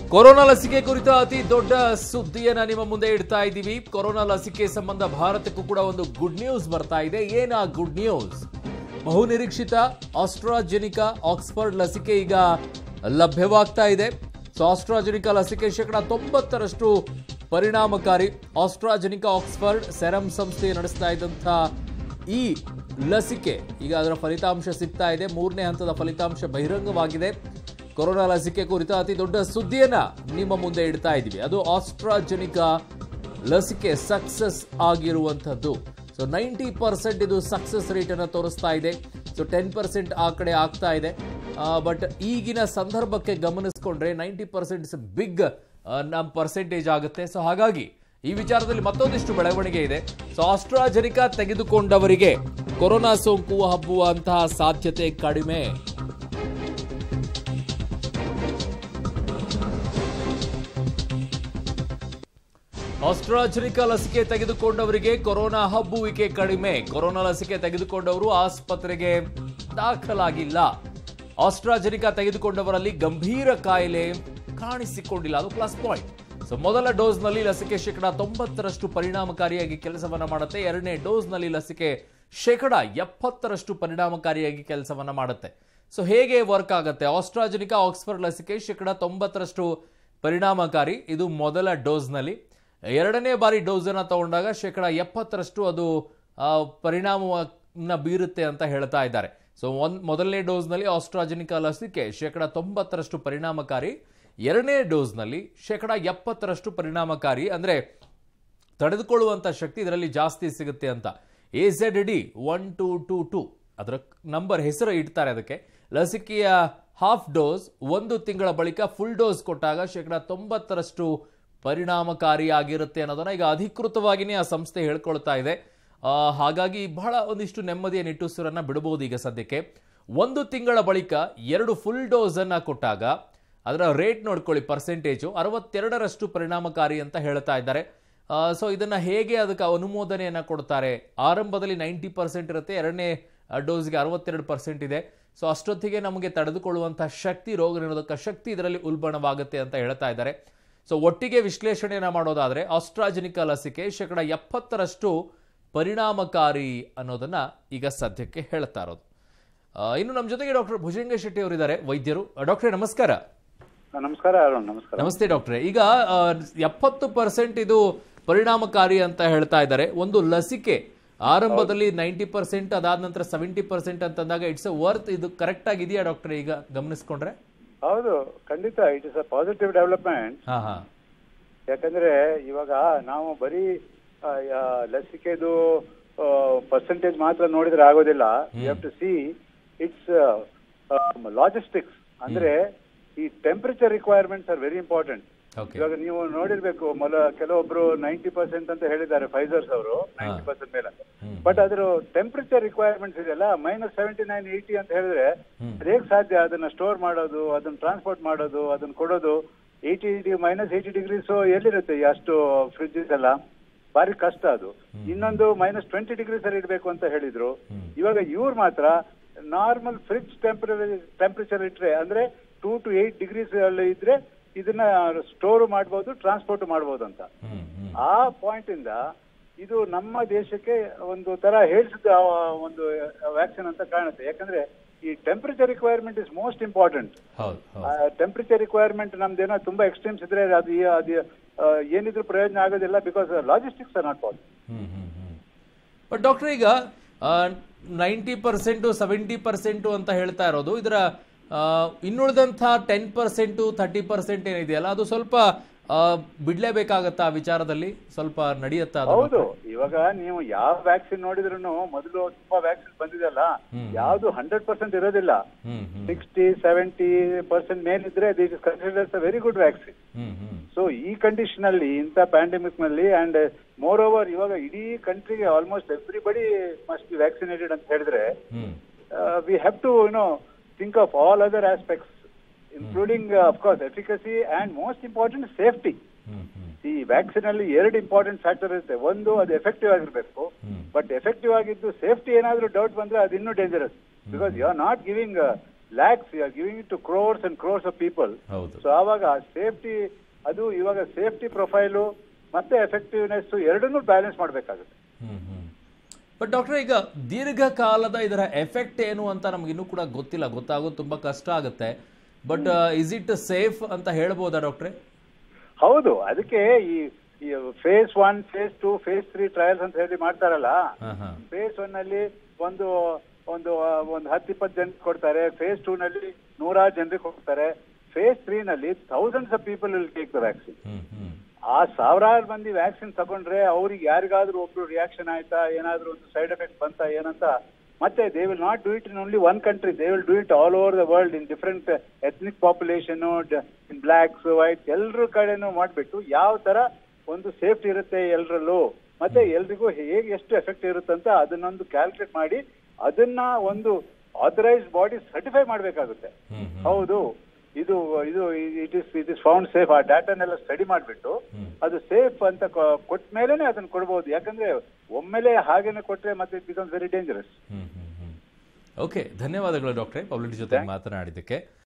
Corona ಲಸಿಕೆ ಕುರಿತ ಅತಿ ದೊಡ್ಡ ಸುದ್ದಿಯನ್ನ ನಿಮ್ಮ ಮುಂದೆ ಇಡ್ತಾ ಇದ್ದೀವಿ ಕೊರೋನಾ ಲಸಿಕೆ ಸಂಬಂಧ ಭಾರತಕ್ಕೂ ಕೂಡ ಒಂದು ಗುಡ್ ನ್ಯೂಸ್ ಬರ್ತಾ ಇದೆ ಏನ ಗುಡ್ ನ್ಯೂಸ್ ಬಹು ನಿರೀಕ್ಷಿತ ಆಸ್ಟ್ರಾಜೆನಿಕಾ ಆಕ್ಸ್ಫರ್ಡ್ ಲಸಿಕೆ ಈಗ ಲಭ್ಯವಾಗ್ತಾ ಇದೆ ಸೊ ಆಸ್ಟ್ರಾಜೆನಿಕಾ ಲಸಿಕೆ ಶೇಕಡ ತೊಂಬತ್ತರಷ್ಟು ಪರಿಣಾಮಕಾರಿ ಆಸ್ಟ್ರಾಜೆನಿಕಾ ಆಕ್ಸ್ಫರ್ಡ್ ಸೆರಂ ಸಂಸ್ಥೆ ನಡೆಸ್ತಾ ಇದ್ದಂಥ ಈ ಲಸಿಕೆ ಈಗ ಅದರ ಫಲಿತಾಂಶ ಸಿಗ್ತಾ ಇದೆ ಮೂರನೇ ಹಂತದ ಫಲಿತಾಂಶ ಬಹಿರಂಗವಾಗಿದೆ ಕೊರೋನಾ ಲಸಿಕೆ ಕುರಿತ ಅತಿ ದೊಡ್ಡ ಸುದ್ದಿಯನ್ನ ನಿಮ್ಮ ಮುಂದೆ ಇಡ್ತಾ ಇದ್ದೀವಿ ಅದು ಆಸ್ಟ್ರಾಜೆನಿಕಾ ಲಸಿಕೆ ಸಕ್ಸಸ್ ಆಗಿರುವಂಥದ್ದು ಸೊ ನೈಂಟಿ ಪರ್ಸೆಂಟ್ ಇದು ಸಕ್ಸಸ್ ರೇಟ್ ಅನ್ನು ತೋರಿಸ್ತಾ ಇದೆ ಸೊ ಟೆನ್ ಪರ್ಸೆಂಟ್ ಆ ಕಡೆ ಆಗ್ತಾ ಇದೆ ಬಟ್ ಈಗಿನ ಸಂದರ್ಭಕ್ಕೆ ಗಮನಿಸ್ಕೊಂಡ್ರೆ ನೈಂಟಿ ಪರ್ಸೆಂಟ್ ಇಸ್ ಬಿಗ್ ನಮ್ಮ ಪರ್ಸೆಂಟೇಜ್ ಆಗುತ್ತೆ ಸೊ ಹಾಗಾಗಿ ಈ ವಿಚಾರದಲ್ಲಿ ಮತ್ತೊಂದಿಷ್ಟು ಬೆಳವಣಿಗೆ ಇದೆ ಸೊ ಆಸ್ಟ್ರಾಜೆನಿಕಾ ತೆಗೆದುಕೊಂಡವರಿಗೆ ಕೊರೋನಾ ಸೋಂಕು ಹಬ್ಬುವಂತಹ ಸಾಧ್ಯತೆ ಕಡಿಮೆ ಆಸ್ಟ್ರಾಜೆನಿಕಾ ಲಸಿಕೆ ತೆಗೆದುಕೊಂಡವರಿಗೆ ಕೊರೋನಾ ಹಬ್ಬುವಿಕೆ ಕಡಿಮೆ ಕೊರೋನಾ ಲಸಿಕೆ ತೆಗೆದುಕೊಂಡವರು ಆಸ್ಪತ್ರೆಗೆ ದಾಖಲಾಗಿಲ್ಲ ಆಸ್ಟ್ರಾಜೆನಿಕಾ ತೆಗೆದುಕೊಂಡವರಲ್ಲಿ ಗಂಭೀರ ಕಾಯಿಲೆ ಕಾಣಿಸಿಕೊಂಡಿಲ್ಲ ಅದು ಪ್ಲಸ್ ಪಾಯಿಂಟ್ ಸೊ ಮೊದಲ ಡೋಸ್ನಲ್ಲಿ ಲಸಿಕೆ ಶೇಕಡ ತೊಂಬತ್ತರಷ್ಟು ಪರಿಣಾಮಕಾರಿಯಾಗಿ ಕೆಲಸವನ್ನ ಮಾಡುತ್ತೆ ಎರಡನೇ ಡೋಸ್ನಲ್ಲಿ ಲಸಿಕೆ ಶೇಕಡ ಎಪ್ಪತ್ತರಷ್ಟು ಪರಿಣಾಮಕಾರಿಯಾಗಿ ಕೆಲಸವನ್ನ ಮಾಡುತ್ತೆ ಸೊ ಹೇಗೆ ವರ್ಕ್ ಆಗುತ್ತೆ ಆಸ್ಟ್ರಾಜೆನಿಕಾ ಆಕ್ಸ್ಫರ್ಡ್ ಲಸಿಕೆ ಶೇಕಡ ತೊಂಬತ್ತರಷ್ಟು ಪರಿಣಾಮಕಾರಿ ಇದು ಮೊದಲ ಡೋಸ್ನಲ್ಲಿ ಎರಡನೇ ಬಾರಿ ಡೋಸನ್ನು ತಗೊಂಡಾಗ ಶೇಕಡ ಎಪ್ಪತ್ತರಷ್ಟು ಅದು ಆ, ಪರಿಣಾಮವನ್ನ ಬೀರುತ್ತೆ ಅಂತ ಹೇಳ್ತಾ ಇದ್ದಾರೆ ಸೊ ಒಂದ್ ಮೊದಲನೇ ಡೋಸ್ನಲ್ಲಿ ಆಸ್ಟ್ರಾಜೆನಿಕಾ ಲಸಿಕೆ ಶೇಕಡ ತೊಂಬತ್ತರಷ್ಟು ಪರಿಣಾಮಕಾರಿ ಎರಡನೇ ಡೋಸ್ನಲ್ಲಿ ಶೇಕಡ ಎಪ್ಪತ್ತರಷ್ಟು ಪರಿಣಾಮಕಾರಿ ಅಂದ್ರೆ ತಡೆದುಕೊಳ್ಳುವಂತ ಶಕ್ತಿ ಇದರಲ್ಲಿ ಜಾಸ್ತಿ ಸಿಗುತ್ತೆ ಅಂತ A Z D one two two two ಅದರ ನಂಬರ್ ಹೆಸರು ಇಡ್ತಾರೆ ಅದಕ್ಕೆ ಲಸಿಕೆಯ ಹಾಫ್ ಡೋಸ್ ಒಂದು ತಿಂಗಳ ಬಳಿಕ ಫುಲ್ ಡೋಸ್ ಕೊಟ್ಟಾಗ ಶೇಕಡ ತೊಂಬತ್ತರಷ್ಟು ಪರಿಣಾಮಕಾರಿಯಾಗಿರುತ್ತೆ ಅನ್ನೋದನ್ನ ಈಗ ಅಧಿಕೃತವಾಗಿಯೇ ಆ ಸಂಸ್ಥೆ ಹೇಳ್ಕೊಳ್ತಾ ಇದೆ ಆ, ಹಾಗಾಗಿ ಬಹಳ ಒಂದಿಷ್ಟು ನೆಮ್ಮದಿಯ ನಿಟ್ಟುಸಿರನ್ನ ಬಿಡಬಹುದು ಈಗ ಸದ್ಯಕ್ಕೆ ಒಂದು ತಿಂಗಳ ಬಳಿಕ ಎರಡು ಫುಲ್ ಡೋಸ್ ಅನ್ನ ಕೊಟ್ಟಾಗ ಅದರ ರೇಟ್ ನೋಡ್ಕೊಳ್ಳಿ ಪರ್ಸೆಂಟೇಜು ಅರವತ್ತೆರಡರಷ್ಟು ಪರಿಣಾಮಕಾರಿ ಅಂತ ಹೇಳ್ತಾ ಇದ್ದಾರೆ ಸೊ ಇದನ್ನ ಹೇಗೆ ಅದಕ್ಕೆ ಅನುಮೋದನೆಯನ್ನ ಕೊಡ್ತಾರೆ ಆರಂಭದಲ್ಲಿ ನೈಂಟಿ ಪರ್ಸೆಂಟ್ ಇರುತ್ತೆ ಎರಡನೇ ಡೋಸ್ಗೆ ಅರವತ್ತೆರಡು ಪರ್ಸೆಂಟ್ ಇದೆ ಸೊ ಅಷ್ಟೊತ್ತಿಗೆ ನಮಗೆ ತಡೆದುಕೊಳ್ಳುವಂತಹ ಶಕ್ತಿ ರೋಗ ನಿರೋಧಕ ಶಕ್ತಿ ಇದರಲ್ಲಿ ಉಲ್ಬಣವಾಗುತ್ತೆ ಅಂತ ಹೇಳ್ತಾ ಇದ್ದಾರೆ ಸೊ ಒಟ್ಟಿಗೆ ವಿಶ್ಲೇಷಣೆಯನ್ನ ಮಾಡೋದಾದ್ರೆ ಆಸ್ಟ್ರಾಜೆನಿಕಾ ಲಸಿಕೆ ಶೇಕಡ ಎಪ್ಪತ್ತರಷ್ಟು ಪರಿಣಾಮಕಾರಿ ಅನ್ನೋದನ್ನ ಈಗ ಸದ್ಯಕ್ಕೆ ಹೇಳ್ತಾ ಇರೋದು ಆ, ಇನ್ನು ನಮ್ಮ ಜೊತೆಗೆ ಡಾಕ್ಟರ್ ಭುಜಂಗ ಶೆಟ್ಟಿ ಅವರಿದ್ದಾರೆ ವೈದ್ಯರು ಡಾಕ್ಟ್ರೆ ನಮಸ್ಕಾರ ನಮಸ್ಕಾರ ಅರುಣ್ ನಮಸ್ಕಾರ ನಮಸ್ತೆ ಡಾಕ್ಟ್ರೆ ಈಗ ಆ, ಎಪ್ಪತ್ತು ಪರ್ಸೆಂಟ್ ಇದು ಪರಿಣಾಮಕಾರಿ ಅಂತ ಹೇಳ್ತಾ ಇದ್ದಾರೆ ಒಂದು ಲಸಿಕೆ ಆರಂಭದಲ್ಲಿ ನೈಂಟಿ ಪರ್ಸೆಂಟ್ ಅದಾದ ನಂತರ ಸೆವೆಂಟಿ ಪರ್ಸೆಂಟ್ ಅಂತಂದಾಗ ಇಟ್ಸ್ ವರ್ತ್ ಇದು ಕರೆಕ್ಟ್ ಆಗಿದೆಯಾ ಡಾಕ್ಟ್ರೆ ಈಗ ಗಮನಿಸ್ಕೊಂಡ್ರೆ ಹೌದು ಖಂಡಿತ it is a positive development ಹಾ ಹಾ ಯಾಕಂದ್ರೆ ಇವಾಗ ನಾವು ಬರೀ ಆ, ಆ, ಲಸಿಕೆದು ಪರ್ಸೆಂಟೇಜ್ ಮಾತ್ರ ನೋಡಿದ್ರೆ ಆಗೋದಿಲ್ಲ you have to see it's logistics ಅಂದ್ರೆ ಈ temperature requirements are very important okay ಇವಾಗ ನೀವು ನೋಡಿರ್ಬೇಕು ಮೊಲ ಕೆಲವೊಬ್ರು ನೈಂಟಿ ಪರ್ಸೆಂಟ್ ಅಂತ ಹೇಳಿದ್ದಾರೆ ಫೈಸರ್ಸ್ ಅವರು ನೈಂಟಿ ಪರ್ಸೆಂಟ್ ಮೇಲೆ ಬಟ್ ಅದ್ರ ಟೆಂಪರೇಚರ್ ರಿಕ್ವೈರ್ಮೆಂಟ್ಸ್ ಇದೆಯಲ್ಲ ಮೈನಸ್ ಸೆವೆಂಟಿ ನೈನ್ ಏಯ್ಟಿ ಅಂತ ಹೇಳಿದ್ರೆ ಅದು ಹೇಗೆ ಸಾಧ್ಯ ಅದನ್ನ ಸ್ಟೋರ್ ಮಾಡೋದು ಅದನ್ನ ಟ್ರಾನ್ಸ್ಪೋರ್ಟ್ ಮಾಡೋದು ಅದನ್ನ ಕೊಡೋದು ಏಯ್ಟಿ ಮೈನಸ್ ಏಯ್ಟಿ ಡಿಗ್ರೀಸ್ ಎಲ್ಲಿರುತ್ತೆ ಈ ಅಷ್ಟು ಫ್ರಿಡ್ಜಸ್ ಎಲ್ಲ ಭಾರಿ ಕಷ್ಟ ಅದು ಇನ್ನೊಂದು ಮೈನಸ್ ಟ್ವೆಂಟಿ ಡಿಗ್ರೀಸ್ ಅಲ್ಲಿ ಇಡಬೇಕು ಅಂತ ಹೇಳಿದ್ರು ಇವಾಗ ಇವ್ರು ಮಾತ್ರ ನಾರ್ಮಲ್ ಫ್ರಿಡ್ಜ್ ಟೆಂಪರೇಚರ್ ಟೆಂಪರೇಚರ್ ಇಟ್ರೆ ಅಂದ್ರೆ ಟೂ ಟು ಏಟ್ ಡಿಗ್ರೀಸ್ ಅಲ್ಲಿ ಇದ್ರೆ ಇದನ್ನ ಸ್ಟೋರ್ ಮಾಡ್ಬೋದು ಟ್ರಾನ್ಸ್ಪೋರ್ಟ್ ಮಾಡ್ಬೋದು ಅಂತ ಹ್ಮ್ ಹ್ಮ್ ಆ ಪಾಯಿಂಟ್ ಇಂದ ಇದು ನಮ್ಮ ದೇಶಕ್ಕೆ ಒಂದು ತರ ಹೇಳಿಸಿದ ಒಂದು ವ್ಯಾಕ್ಸಿನ್ ಅಂತ ಕಾಣುತ್ತೆ ಯಾಕಂದ್ರೆ ಈ temperature requirement is most important ಹೌದು ಹೌದು ಟೆಂಪರೇಚರ್ ರಿಕ್ವೈರ್ಮೆಂಟ್ ನಮ್ದೇನೋ ತುಂಬಾ ಎಕ್ಸ್ಟ್ರೀಮ್ಸ್ ಇದ್ರೆ ಅದು ಈ- ಅದು ಆ, ಏನಿದ್ರು ಪ್ರಯೋಜನ ಆಗೋದಿಲ್ಲ because logistics are not possible hmm hmm hmm but doctor ಈಗ ನೈಂಟಿ ಪರ್ಸೆಂಟು ಸೆವೆಂಟಿ ಪರ್ಸೆಂಟು ಅಂತ ಹೇಳ್ತಾ ಇರೋದು ಇದರ ಆ, ಇನ್ನುಳಿದಂಥ ಟೆನ್ ಪರ್ಸೆಂಟು ಥರ್ಟಿ ಪರ್ಸೆಂಟ್ ಏನಿದೆಯಲ್ಲ ಅದು ಸ್ವಲ್ಪ ಆ, ಬಿಡ್ಲೇಬೇಕಾಗತ್ತಾ ಆ ವಿಚಾರದಲ್ಲಿ ಸ್ವಲ್ಪ ನಡೆಯುತ್ತಾ ಅದು ಹೌದು ಇವಾಗ ನೀವು ಯಾವ ವ್ಯಾಕ್ಸಿನ್ ನೋಡಿದ್ರು ಮೊದಲು ತುಂಬಾ ವ್ಯಾಕ್ಸಿನ್ ಬಂದಿದೆಯಲ್ಲ ಯಾವ್ದು ಹಂಡ್ರೆಡ್ ಪರ್ಸೆಂಟ್ ಇರೋದಿಲ್ಲ hmm hmm sixty seventy percent ಮೇಲಿದ್ರೆ this is considers a very good vaccine hmm hmm so ಈ ಕಂಡೀಷನ್ ಅಲ್ಲಿ ಇಂಥ ಪ್ಯಾಂಡಮಿಕ್ ನಲ್ಲಿ ಅಂಡ್ ಮೋರ್ ಓವರ್ ಇವಾಗ ಇಡೀ ಕಂಟ್ರಿಗೆ almost everybody must be vaccinated ಅಂತ ಹೇಳಿದ್ರೆ hmm we have to you know think of all other aspects including of course efficacy and most important safety hmm hmm ಈ ವ್ಯಾಕ್ಸಿನ್ ಅಲ್ಲಿ ಎರಡು ಇಂಪಾರ್ಟೆಂಟ್ ಫ್ಯಾಕ್ಟರ್ ಇರುತ್ತೆ ಒಂದು ಅದು ಎಫೆಕ್ಟಿವ್ ಆಗಿರ್ಬೇಕು ಬಟ್ ಎಫೆಕ್ಟಿವ್ ಆಗಿದ್ದು ಸೇಫ್ಟಿ ಏನಾದ್ರೂ ಡೌಟ್ ಬಂದ್ರೆ ಅದು ಇನ್ನೂ dangerous because you are not giving lakhs you are giving it to crores and crores of people ಹೌದು ಸೊ ಆವಾಗ ಸೇಫ್ಟಿ ಅದು ಇವಾಗ ಸೇಫ್ಟಿ ಪ್ರೊಫೈಲು ಮತ್ತೆ ಎಫೆಕ್ಟಿವ್ನೆಸ್ ಎರಡನ್ನೂ ಬ್ಯಾಲೆನ್ಸ್ ಮಾಡಬೇಕಾಗುತ್ತೆ ಹ್ಮ್ ಹ್ಮ್ ಬಟ್ ಡಾಕ್ಟರ್ ಈಗ ದೀರ್ಘಕಾಲದ ಇದರ ಎಫೆಕ್ಟ್ ಏನು ಅಂತ ನಮ್ಗೆ ಇನ್ನೂ ಕೂಡ ಗೊತ್ತಿಲ್ಲ ಗೊತ್ತಾಗೋದು ತುಂಬಾ ಕಷ್ಟ ಆಗುತ್ತೆ ಬಟ್ ಇಸ್ ಇಟ್ ಸೇಫ್ ಅಂತ ಹೇಳ್ಬೋದಾ ಡಾಕ್ಟ್ರೆ ಹೌದು ಅದಕ್ಕೆ ಈ phase one phase two phase three trials ಅಂತ ಹೇಳಿ ಮಾಡ್ತಾರಲ್ಲ ಹಾ ಹಾ ಫೇಸ್ ಒನ್ ನಲ್ಲಿ ಒಂದು ಒಂದು ಆ, ಒಂದು ಹತ್ತು ಇಪ್ಪತ್ತು ಜನಕ್ಕೆ ಕೊಡ್ತಾರೆ ಫೇಸ್ ಟೂ ನಲ್ಲಿ ನೂರಾರು ಜನರಿಗೆ ಕೊಡ್ತಾರೆ ಫೇಸ್ ತ್ರೀ ನಲ್ಲಿ thousands of people will take the vaccine hmm hmm ಆ ಸಾವಿರಾರು ಮಂದಿ ವ್ಯಾಕ್ಸಿನ್ ತಗೊಂಡ್ರೆ ಅವ್ರಿಗೆ ಯಾರಿಗಾದ್ರೂ ಒಬ್ರು ರಿಯಾಕ್ಷನ್ ಆಯ್ತಾ ಏನಾದ್ರೂ ಒಂದು ಸೈಡ್ ಎಫೆಕ್ಟ್ ಬಂತ ಏನಂತ ಮತ್ತೆ they will not do it in only one country they will do it all over the world in different ethnic population in blacks white ಎಲ್ಲರ ಕಡೆನೂ ಮಾಡ್ಬಿಟ್ಟು ಯಾವ ತರ ಒಂದು ಸೇಫ್ಟಿ ಇರುತ್ತೆ ಎಲ್ರಲ್ಲೂ ಮತ್ತೆ ಎಲ್ರಿಗೂ ಹೇಗೆ ಎಷ್ಟು ಎಫೆಕ್ಟ್ ಇರುತ್ತಂತ ಅದನ್ನೊಂದು ಕ್ಯಾಲ್ಕುಲೇಟ್ ಮಾಡಿ ಅದನ್ನ ಒಂದು ಆಥರೈಸ್ಡ್ ಬಾಡಿ ಸರ್ಟಿಫೈ ಮಾಡ್ಬೇಕಾಗುತ್ತೆ ಹ್ಮ್ ಹ್ಮ್ ಹೌದು ಇದು ಇದು it is it is found safe ಆ ಡಾಟಾನೆಲ್ಲ ಸ್ಟಡಿ ಮಾಡಿಬಿಟ್ಟು ಹ್ಮ್. ಅದು ಸೇಫ್ ಅಂತ ಕೊಟ್ಟ ಮೇಲೆನೆ ಅದನ್ನ ಕೊಡ್ಬೋದು ಯಾಕಂದ್ರೆ ಒಮ್ಮೆಲೆ ಹಾಗೇನೆ ಕೊಟ್ರೆ ಮತ್ತೆ it becomes very dangerous hmm hmm hmm okay ಧನ್ಯವಾದಗಳು ಡಾಕ್ಟ್ರೆ ಪಬ್ಲಿಕ್ ಜೊತೆ ಮಾತನಾಡಿದ್ದಕ್ಕೆ